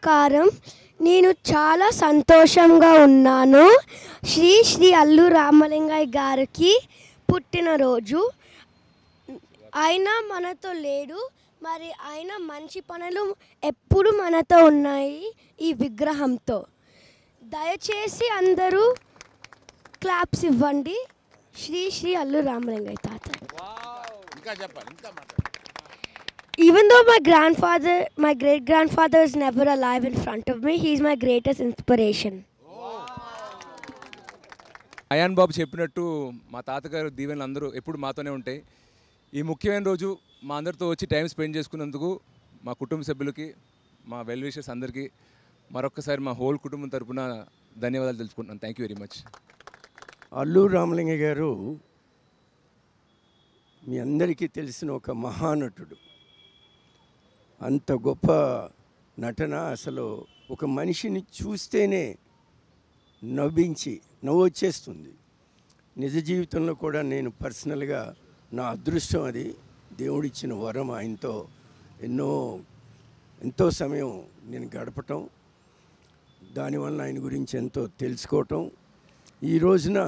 నమస్కారం నేను చాలా సంతోషంగా ఉన్నాను శ్రీ శ్రీ అల్లు రామలింగయ్య గారికి పుట్టినరోజు ఆయన మనతో లేడు మరి ఆయన మంచి పనులు ఎప్పుడు మనతో ఉన్నాయి ఈ విగ్రహంతో దయచేసి అందరూ క్లాప్స్ ఇవ్వండి శ్రీ శ్రీ అల్లు రామలింగయ్య తాత ఇంకా చెప్పాలి ఇంకా మాట్లాడాలి Even though my grandfather, my great grandfather is never alive in front of me, he's my greatest inspiration. Ayaan Babu చెప్పినట్టు మా తాతగారు దీవెనలు అందరూ ఎప్పుడు మాతోనే ఉంటాయి ఈ ముఖ్యమైన రోజు మా అందరితో వచ్చి టైం స్పెండ్ చేసుకున్నందుకు మా కుటుంబ సభ్యులకి మా వెల్ విషెస్ అందరికీ మరొక్కసారి మా హోల్ కుటుంబం తరపున ధన్యవాదాలు తెలుసుకుంటున్నాను thank you very much Allu Ramalinga garu మీ అందరికీ తెలిసిన ఒక మహానటుడు అంత గొప్ప నటన అసలు ఒక మనిషిని చూస్తేనే నవ్వించి నవ్వు వచ్చేస్తుంది నిజ జీవితంలో కూడా నేను పర్సనల్గా నా అదృష్టం అది దేవుడిచ్చిన వరం ఆయనతో ఎన్నో ఎంతో సమయం నేను గడపటం దానివల్ల ఆయన గురించి ఎంతో తెలుసుకోవటం ఈ రోజున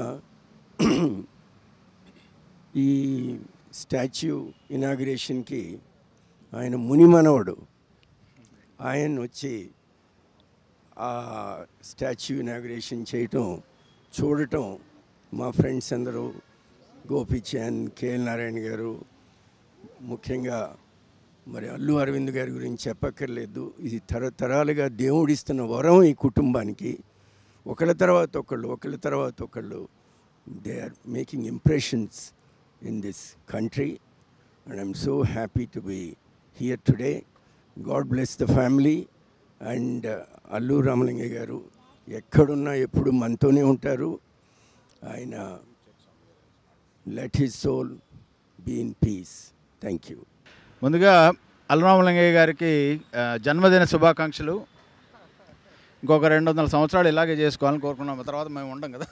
ఈ స్టాచ్యూ ఇనాగ్రేషన్కి ఆయన మునిమనవడు ఆయన వచ్చి ఆ స్టాచ్యూ ఇనాగ్రేషన్ చేయటం చూడటం మా ఫ్రెండ్స్ అందరూ గోపీచంద్ కేఎల్ నారాయణ గారు ముఖ్యంగా మరి అల్లు అరవింద్ గారి గురించి చెప్పక్కర్లేదు ఇది తరతరాలుగా దేవుడిస్తున్న వరం ఈ కుటుంబానికి ఒకళ్ళ తర్వాత ఒకళ్ళు ఒకళ్ళ తర్వాత ఒకళ్ళు they are making impressions in this country and I'm so happy to be here today God bless the family and Allu Ramalinga garu ఎక్కడున్నా ఎప్పుడు మనతోనే ఉంటారు ఆయన let his soul be in peace thank you ముందుగా అల్లరామలింగయ్య గారికి ఆ, జన్మదిన శుభాకాంక్షలు ఇంకొక రెండు వందల సంవత్సరాలు ఇలాగే చేసుకోవాలని కోరుకున్నాం తర్వాత మేము ఉండం కదా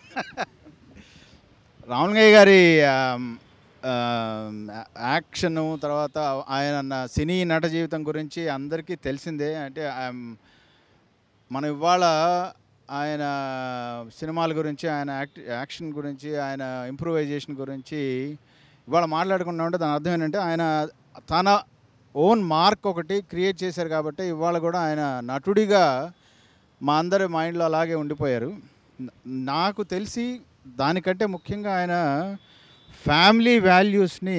రామలింగయ్య గారి ఆమ్, ఆమ్, యాక్షను తర్వాత ఆయన న- సినీ నట జీవితం గురించి అందరికీ తెలిసిందే అంటే ఆమ్, మనం ఇవాళ ఆయన సినిమాల గురించి ఆయన యాక్ట్ యాక్షన్ గురించి ఆయన ఇంప్రూవైజేషన్ గురించి ఇవాళ మాట్లాడుకుంటా ఉంటే దాని అర్థం ఏంటంటే ఆయన తన ఓన్ మార్క్ ఒకటి క్రియేట్ చేశారు కాబట్టి ఇవాళ కూడా ఆయన నటుడిగా మా అందరి మైండ్లో అలాగే ఉండిపోయారు న- నాకు తెలిసి దానికంటే ముఖ్యంగా ఆయన ఫ్యామిలీ వాల్యూస్ని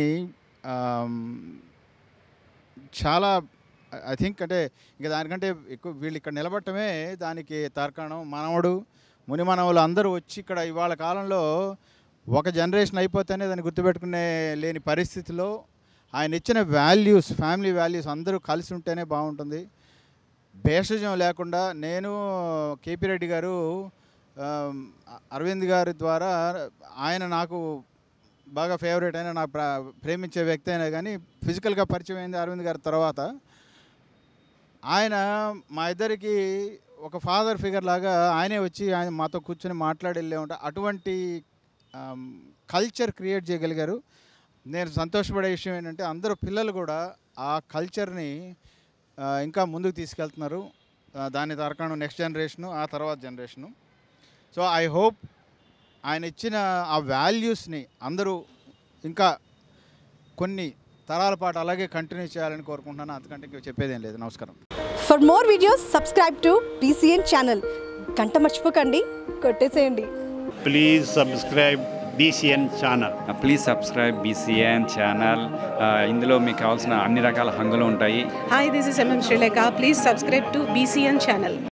చాలా ఐ థింక్ అంటే ఇంకా దానికంటే ఎక్కువ వీళ్ళు ఇక్కడ నిలబడటమే దానికి తార్కాణం మనవడు ముని మనవలు అందరూ వచ్చి ఇక్కడ ఇవాళ కాలంలో ఒక జనరేషన్ అయిపోతేనే దాన్ని గుర్తుపెట్టుకునే లేని పరిస్థితిలో ఆయన ఇచ్చిన వాల్యూస్ ఫ్యామిలీ వాల్యూస్ అందరూ కలిసి ఉంటేనే బాగుంటుంది భేషజం లేకుండా నేను కేపీ రెడ్డి గారు ఆమ్, అరవింద్ గారి ద్వారా ఆయన నాకు బాగా ఫేవరెట్ అయిన నా ప్ర- ప్రేమించే వ్యక్తి అయినా కానీ ఫిజికల్గా పరిచయం అయింది అరవింద్ గారి తర్వాత ఆయన మా ఇద్దరికి ఒక ఫాదర్ ఫిగర్ లాగా ఆయనే వచ్చి ఆయన మాతో కూర్చొని మాట్లాడి వెళ్ళే ఉంటా అటువంటి కల్చర్ క్రియేట్ చేయగలిగారు నేను సంతోషపడే విషయం ఏంటంటే అందరూ పిల్లలు కూడా ఆ కల్చర్ని ఇంకా ముందుకు తీసుకెళ్తున్నారు ఆ, దాని తరకాను నెక్స్ట్ జనరేషను ఆ తర్వాత జనరేషను సో ఐ హోప్ ఆయన ఇచ్చిన ఆ వాల్యూస్ని అందరూ ఇంకా కొన్ని తరాల పాటు అలాగే కంటిన్యూ చేయాలని కోరుకుంటున్నాను అంతకంటే ఇంకా చెప్పేదేం లేదు నమస్కారం for more videos subscribe to BCN channel గంట మర్చిపోకండి కొట్టేసేయండి please subscribe BCN channel please subscribe BCN channel ఇందులో మీకు కావాల్సిన అన్ని రకాల హంగులు ఉంటాయి Hi, this is MM Sri Lanka. Please subscribe to BCN channel.